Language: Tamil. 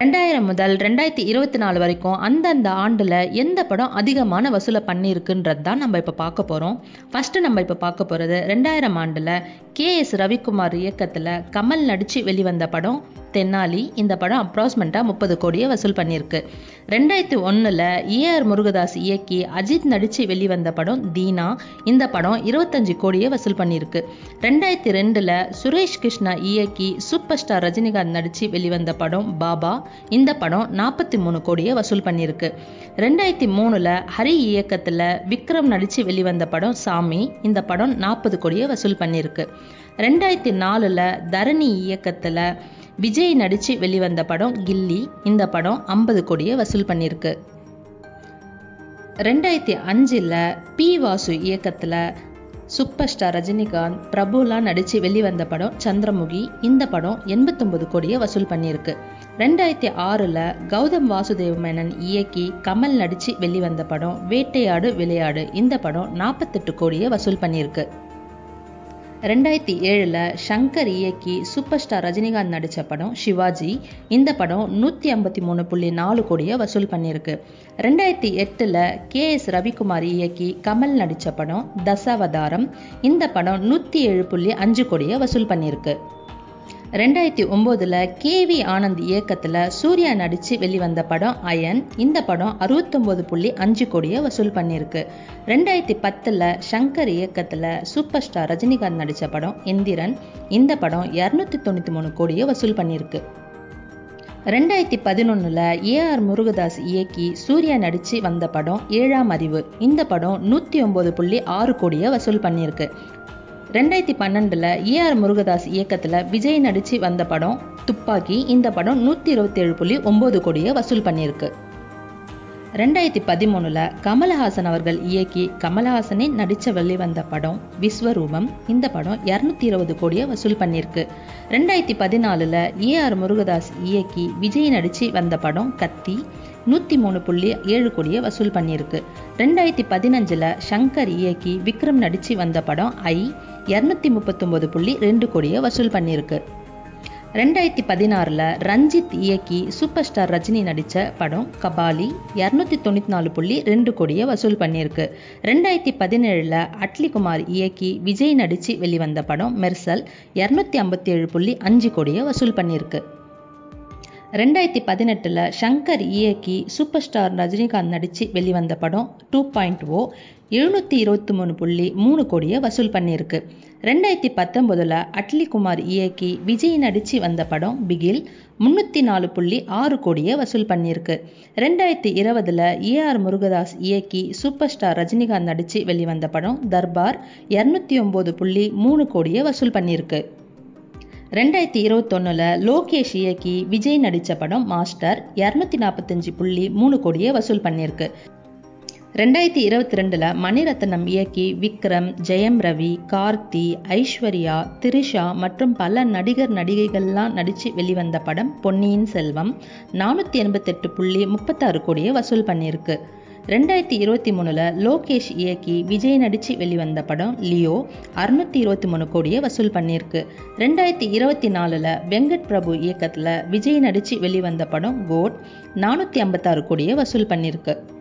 ரெண்டாயிரம் முதல் ரெண்டாயிரத்தி இருபத்தி நாலு வரைக்கும் அந்தந்த ஆண்டில் எந்த படம் அதிகமான வசூலை பண்ணியிருக்குன்றது தான் நம்ம இப்போ பார்க்க போகிறோம் ஃபஸ்ட்டு நம்ம இப்போ பார்க்க போகிறது ரெண்டாயிரம் ஆண்டில் கே எஸ் ரவிக்குமார் இயக்கத்தில் கமல் நடித்து வெளிவந்த படம் தென்னாலி இந்த படம் அப்ராக்சிமெண்ட்டாக முப்பது கோடியை வசூல் பண்ணியிருக்கு ரெண்டாயிரத்தி ஒன்றில் ஏஆர் முருகதாஸ் இயக்கி அஜித் நடித்து வெளிவந்த படம் தீனா இந்த படம் இருபத்தஞ்சு கோடியை வசூல் பண்ணியிருக்கு ரெண்டாயிரத்தி ரெண்டில் சுரேஷ் கிருஷ்ணா இயக்கி சூப்பர் ஸ்டார் ரஜினிகாந்த் நடித்து வெளிவந்த படம் பாபா இந்த படம் நாற்பத்தி மூணு கோடியை வசூல் பண்ணியிருக்கு ரெண்டாயிரத்தி மூணில் ஹரி இயக்கத்தில் விக்ரம் நடித்து வெளிவந்த படம் சாமி இந்த படம் நாற்பது கோடியை வசூல் பண்ணியிருக்கு ரெண்டாயிரத்தி நாலில் தரணி இயக்கத்தில் விஜய் நடித்து வெளிவந்த படம் கில்லி இந்த படம் ஐம்பது கோடியை வசூல் பண்ணியிருக்கு ரெண்டாயிரத்தி அஞ்சில் பி வாசு இயக்கத்தில் சூப்பர் ஸ்டார் ரஜினிகாந்த் பிரபுலாம் நடித்து வெளிவந்த படம் சந்திரமுகி இந்த படம் எண்பத்தொம்பது கோடியை வசூல் பண்ணியிருக்கு ரெண்டாயிரத்தி ஆறில் கௌதம் வாசுதேவ் மேனன் இயக்கி கமல் நடித்து வெளிவந்த படம் வேட்டையாடு விளையாடு இந்த படம் நாற்பத்தெட்டு கோடியை வசூல் பண்ணியிருக்கு ரெண்டாயிரத்தி ஏழில் ஷங்கர் இயக்கி சூப்பர் ஸ்டார் ரஜினிகாந்த் நடித்த படம் சிவாஜி இந்த படம் நூற்றி ஐம்பத்தி மூணு புள்ளி நாலு கோடியை வசூல் பண்ணியிருக்கு ரெண்டாயிரத்தி எட்டில் கே எஸ் ரவிக்குமார் இயக்கி கமல் நடித்த படம் தசாவதாரம் இந்த படம் நூற்றி ஏழு புள்ளி அஞ்சு கோடியை வசூல் பண்ணியிருக்கு ரெண்டாயிரத்தி ஒம்போதில் கேவி ஆனந்த் இயக்கத்தில் சூர்யா நடித்து வெளிவந்த படம் அயன் இந்த படம் அறுபத்தொம்போது புள்ளி அஞ்சு கோடியை வசூல் பண்ணியிருக்கு ரெண்டாயிரத்தி பத்தில் ஷங்கர் இயக்கத்தில் சூப்பர் ஸ்டார் ரஜினிகாந்த் நடித்த படம் எந்திரன் இந்த படம் இரநூத்தி தொண்ணூற்றி மூணு கோடியை வசூல் பண்ணியிருக்கு ரெண்டாயிரத்தி பதினொன்றில் ஏஆர் முருகதாஸ் இயக்கி சூர்யா நடித்து வந்த படம் ஏழாம் அறிவு இந்த படம் நூற்றி ஒம்பது புள்ளி ஆறு கோடியை வசூல் பண்ணியிருக்கு ரெண்டாயிரத்தி பன்னெண்டில் ஏஆர் முருகதாஸ் இயக்கத்தில் விஜய் நடித்து வந்த படம் துப்பாக்கி இந்த படம் நூற்றி இருபத்தேழு புள்ளி ஒம்பது கோடியை வசூல் பண்ணியிருக்கு ரெண்டாயிரத்தி பதிமூணில் கமலஹாசன் அவர்கள் இயக்கி கமலஹாசனே நடித்த வெளிவந்த படம் விஸ்வரூபம் இந்த படம் இரநூத்தி இருபது கோடியை வசூல் பண்ணியிருக்கு ரெண்டாயிரத்தி பதினாலில் ஏஆர் முருகதாஸ் இயக்கி விஜய் நடித்து வந்த படம் கத்தி நூற்றி மூணு புள்ளி ஏழு கோடியை வசூல் பண்ணியிருக்கு ரெண்டாயிரத்தி பதினஞ்சில் ஷங்கர் இயக்கி விக்ரம் நடித்து வந்த படம் ஐ இரநூத்தி முப்பத்தொம்போது புள்ளி ரெண்டு கோடியை வசூல் பண்ணியிருக்கு ரெண்டாயிரத்தி பதினாறில் ரஞ்சித் இயக்கி சூப்பர் ஸ்டார் ரஜினி நடித்த படம் கபாலி இரநூத்தி தொண்ணூற்றி நாலு புள்ளி ரெண்டு கோடியை வசூல் பண்ணியிருக்கு ரெண்டாயிரத்தி பதினேழில் அட்லிகுமார் இயக்கி விஜய் நடித்து வெளிவந்த படம் மெர்சல் இரநூத்தி ஐம்பத்தி ஏழு புள்ளி அஞ்சு கோடியை வசூல் பண்ணியிருக்கு ரெண்டாயிரத்தி பதினெட்டில் ஷங்கர் இயக்கி சூப்பர் ஸ்டார் ரஜினிகாந்த் நடித்து வெளிவந்த படம் டூ பாயிண்ட் ஓ எழுநூற்றி இருபத்தி மூணு புள்ளி மூணு கோடியை வசூல் பண்ணியிருக்கு ரெண்டாயிரத்தி பத்தொம்போதில் அட்லிகுமார் இயக்கி விஜய் நடித்து வந்த படம் பிகில் முந்நூற்றி நாலு புள்ளி ஆறு கோடியை வசூல் பண்ணியிருக்கு ரெண்டாயிரத்தி இருபதில் ஏஆர் முருகதாஸ் இயக்கி சூப்பர் ஸ்டார் ரஜினிகாந்த் நடித்து வெளிவந்த படம் தர்பார் இரநூத்தி ஒம்பது புள்ளி மூணு கோடியை வசூல் பண்ணியிருக்கு ரெண்டாயிரத்தி இருபத்தொன்னில் லோகேஷ் இயக்கி விஜய் நடித்த படம் மாஸ்டர் இரநூத்தி நாற்பத்தஞ்சு புள்ளி மூணு கோடியை வசூல் பண்ணியிருக்கு ரெண்டாயிரத்தி இருபத்தி ரெண்டில் மணிரத்னம் இயக்கி விக்ரம் ஜெயம் ரவி கார்த்தி ஐஸ்வர்யா திரிஷா மற்றும் பல நடிகர் நடிகைகள்லாம் நடித்து வெளிவந்த படம் பொன்னியின் செல்வம் நானூற்றி எண்பத்தெட்டு புள்ளி முப்பத்தாறு கோடியை வசூல் பண்ணியிருக்கு ரெண்டாயிரத்தி இருபத்தி மூணில் லோகேஷ் இயக்கி விஜய் நடித்து வெளிவந்த படம் லியோ அறுநூத்தி இருபத்தி மூணு கோடியை வசூல் பண்ணியிருக்கு ரெண்டாயிரத்தி இருபத்தி நாலில் வெங்கட் பிரபு இயக்கத்தில் விஜய் நடித்து வெளிவந்த படம் கோட் நானூற்றி ஐம்பத்தாறு கோடியை வசூல் பண்ணியிருக்கு